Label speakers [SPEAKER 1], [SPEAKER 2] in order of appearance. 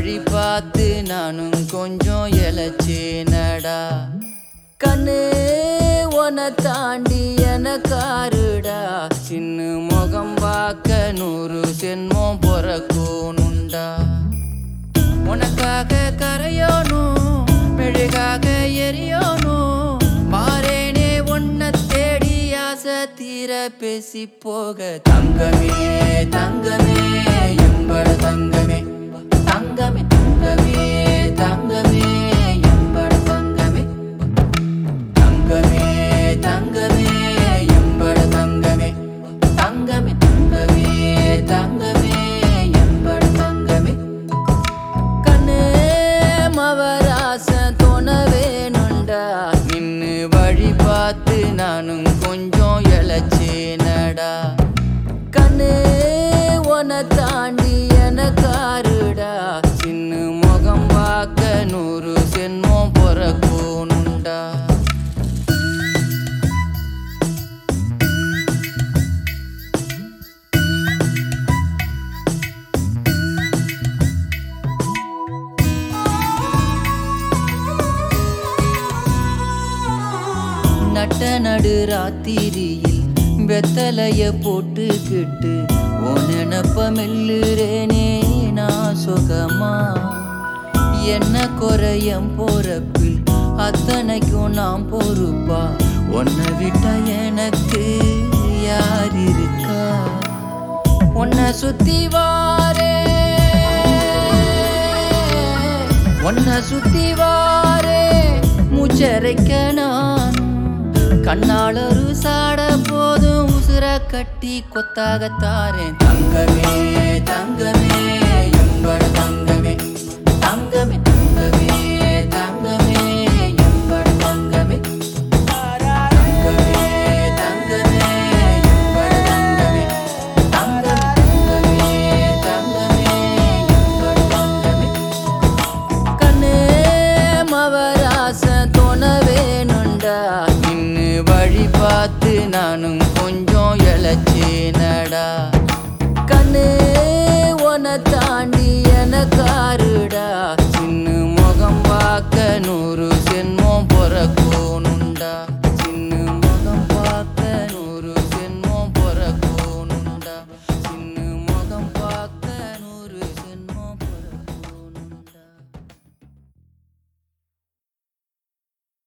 [SPEAKER 1] வழி பார்த்து நானும் கொஞ்சம் இழைச்சேனடா கண்ணு உன தாண்டி எனக்காருடா சின்ன முகம் பார்க்க நூறு சென்மம் பிறக்கணுண்டா உனக்காக கரையோனும் மெழுகாக எரியோனும் மாறேனே உன்னை தேடி ஆசை தீர பேசி போக தங்கமே தங்கமே எம்பட தங்கமே தங்கமே தங்கமே தங்கமே எம்பட தங்கமே தங்கமே தங்கமே எம்பட தங்கமே தங்கமே தங்கமே தங்கமே எம்பட தங்கமே கண்ணே மவராச தோண வேணுண்டா நின்னு வழி பார்த்து நானும் கொஞ்சம் இழைச்சேனடா கண்ணே உன தாண்டி எனக்காருடா சின்ன முகம் பார்க்க நூறு சென்மம் பிறக்கணுண்டா நட்ட நடு ராத்திரியில் வெத்தலைய போட்டுக்கிட்டு உன் நினப்ப மெல்லுறேனே நான் சுகமா என்ன குறையம் போறப்பில் அத்தனைக்கும் நான் பொறுப்பா உன்னை விட்டா எனக்கு யார் இருக்கா உன்னை சுத்தி வாரே உன்னை சுத்தி வாரே மூச்சரைக்க நான் கண்ணால் ஒரு சாட போதும் உசுர கட்டி கொத்தாக தாரேன் தங்கமே தங்கமே